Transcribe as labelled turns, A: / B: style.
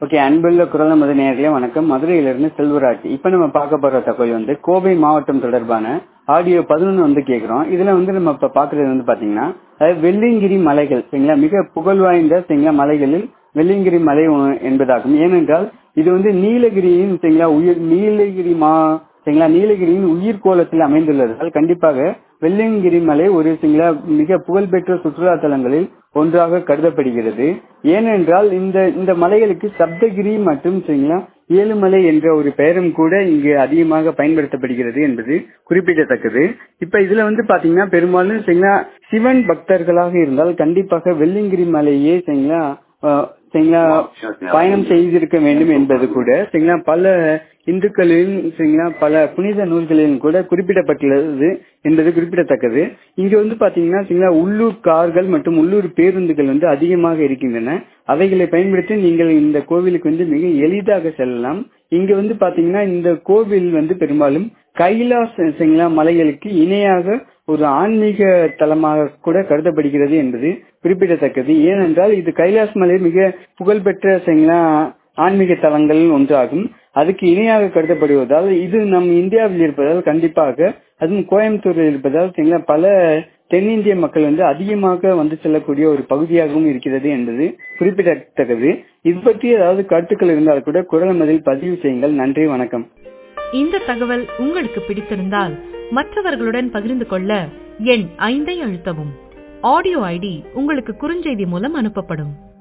A: okay அன்புள்ள குரல் மத நேயர்களே வணக்கம் மதுரையிலிருந்து செல்வராஜ் இப்ப நம்ம பார்க்க போற தகவல் வந்து கோவை மாவட்டம் தொடர்பான ஆடியோ பதினொன்று வந்து கேட்கிறோம் இதுல வந்து நம்ம இப்ப பாக்குறது வந்து பாத்தீங்கன்னா அதாவது வெள்ளியங்கிரி மலைகள் சரிங்களா மிக புகழ் வாய்ந்த சரிங்களா மலைகளில் வெள்ளியங்கிரி மலை ஒ- என்பதாகும் ஏனென்றால் இது வந்து நீலகிரியின் சரிங்களா உயிர் நீலகிரி மா சரிங்களா நீலகிரியின் உயிர்கோளத்தில் அமைந்துள்ளதால் கண்டிப்பாக வெள்ளியங்கிரி மலை ஒரு சிங்கள மிக புகழ்பெற்ற சுற்றுலா தலங்களில் ஒன்றாக கருதப்படுகிறது ஏனென்றால் இந்த இந்த மலைகளுக்கு சப்தகிரி மற்றும் சரிங்களா ஏழுமலை என்ற ஒரு பெயரும் கூட இங்கு அதிகமாக பயன்படுத்தப்படுகிறது என்பது குறிப்பிடத்தக்கது இப்ப இதுல வந்து பாத்தீங்கன்னா பெரும்பாலும் சரிங்களா சிவன் பக்தர்களாக இருந்தால் கண்டிப்பாக வெள்ளியங்கிரி மலையே சரிங்களா அஹ், சரிங்களா பயணம் செய்திருக்க வேண்டும் என்பது கூட சரிங்களா பல இந்துக்களின் சரிங்களா பல புனித நூல்களிலும் கூட குறிப்பிடப்பட்டுள்ளது என்பது குறிப்பிடத்தக்கது இங்க வந்து பாத்தீங்கன்னா சரிங்களா உள்ளூர் கார்கள் மற்றும் உள்ளூர் பேருந்துகள் வந்து அதிகமாக இருக்கின்றன அவைகளை பயன்படுத்தி நீங்கள் இந்த கோவிலுக்கு வந்து மிக எளிதாக செல்லலாம் இங்க வந்து பாத்தீங்கன்னா இந்த கோவில் வந்து பெரும்பாலும் கைலாஸ் சரிங்களா மலைகளுக்கு இணையாக ஒரு ஆன்மீக தலமாக கூட கருதப்படுகிறது என்பது குறிப்பிடத்தக்கது ஏனென்றால் இது கைலாஸ் மலை மிக புகழ்பெற்ற சரிங்களா ஆன்மீக தலங்கள் ஒன்றாகும் அதுக்கு இணையாக கருதப்படுவதால் இது நம் இந்தியாவில் இருப்பதால் கண்டிப்பாக அதுவும் கோயம்புத்தூரில் இருப்பதால் சரிங்களா பல தென்னிந்திய மக்கள் வந்து அதிகமாக வந்து செல்லக்கூடிய ஒரு பகுதியாகவும் இருக்கிறது என்பது குறிப்பிடத்தக்கது இது பற்றி ஏதாவது கருத்துக்கள் இருந்தால் கூட குரல் மதில் பதிவு செய்யுங்கள் நன்றி வணக்கம்
B: இந்த தகவல் உங்களுக்கு பிடித்திருந்தால் மற்றவர்களுடன் பகிர்ந்து கொள்ள எண் ஐந்தை அழுத்தவும் ஆடியோ ஐடி உங்களுக்கு குறுஞ்செய்தி மூலம் அனுப்பப்படும்